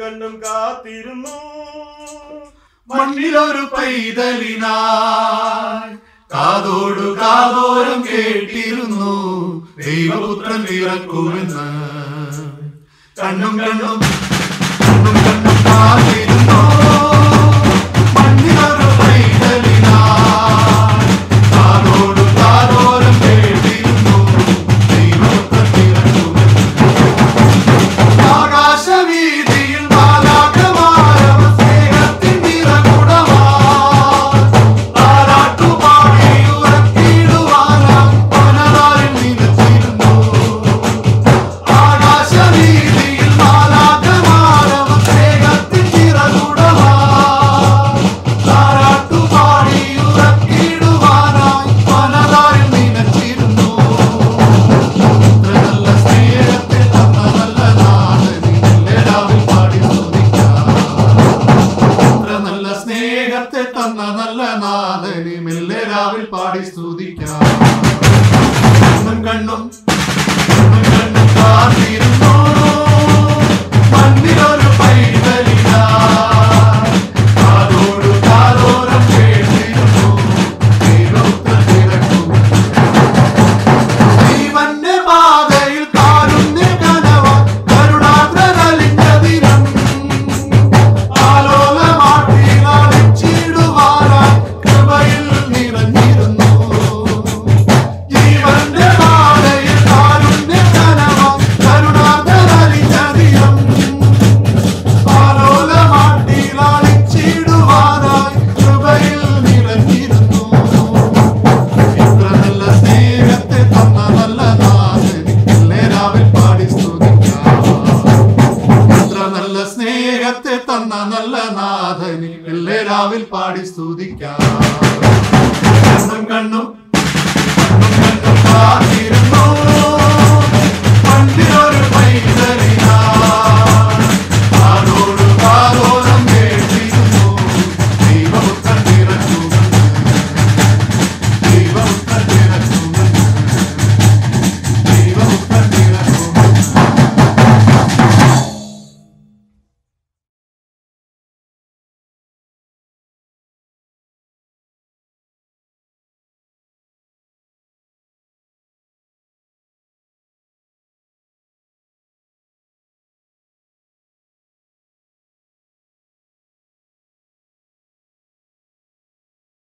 കണ്ണും കാത്തിരുന്നു മണ്ണിലൊരു പൈതലിനായി കാതോടു കാതോരം കേട്ടിരുന്നു ദൈവപുത്രൻ പിറക്കുമെന്ന് കണ്ണും കണ്ണും കണ്ണും കണ്ണും കാത്തിരുന്നു മണ്ണിലൊരു പൈതലിനായി കാതോടു കാതോരം കേട്ടിരുന്നു ദൈവപുത്രൻ പിറക്കുമെന്ന് ആകാശവീതിയിൽ ബാലാകമാരവ സ്നേഹത്തിൻ നിറകുടമായി താരാട്ടുപാടി ഉറക്കിടുവാനായി പനതാരിൽ നിലച്ചിരുന്നു. ആകാശവീതിയിൽ ബാലാകമാരവ സ്നേഹത്തിൻ നിറകുടമായി താരാട്ടുപാടി ഉറക്കിടുവാനായി പനതാരിൽ നിലച്ചിരുന്നു. നല്ല സ്നേഹത്തെ തന്ന നല്ല നാഥനെ എല്ലാവരും പാടി സ്തുതിക്കാം. എത്ര നല്ല സ്നേഹത്തെ തന്ന നല്ല നാഥനെ മെല്ലെരാവിൽ പാടി സ്തുതിക്കാം കണ്ണും കണ്ണും കണ്ണും കണ്ണും കാത്തിരുന്നു മണ്ണിലൊരു പൈതലിനായി. കാതോടു കാതോരം കേട്ടിരുന്നു ദൈവോത്തരം തിരക്കും ജീവന്റെ പാതയിൽ കാരുണ്യ കനവ കരുണാദ്രലിഞ്ഞ ദിനം ആലോലമാട്ടിൽ അടിച്ചിടുവാനായി കൃപയിൽ നിറഞ്ഞിരുന്നു ജീവന്റെ പാതയിൽ കാരുണ്യ കനവ കരുണാദ്രലിഞ്ഞ ദിനം ആലോലമാട്ടിൽ അടിച്ചിടുവാനായി കൃപയിൽ നിറഞ്ഞിരുന്നു ഇത്ര നല്ല സ്നേഹത്തെ തന്ന നല്ല നാഥനെ എല്ലാവരും പാടി സ്തുതിക്കാം ഇത്ര നല്ല സ്നേഹത്തെ തന്ന നല്ല നാഥനെ എല്ലാവരും പാടി സ്തുതിക്കാം കണ്ണും കണ്ണും കണ്ണും കണ്ണും കാത്തിരുന്നു പണ്ടിലൊരു പൈതലിനായി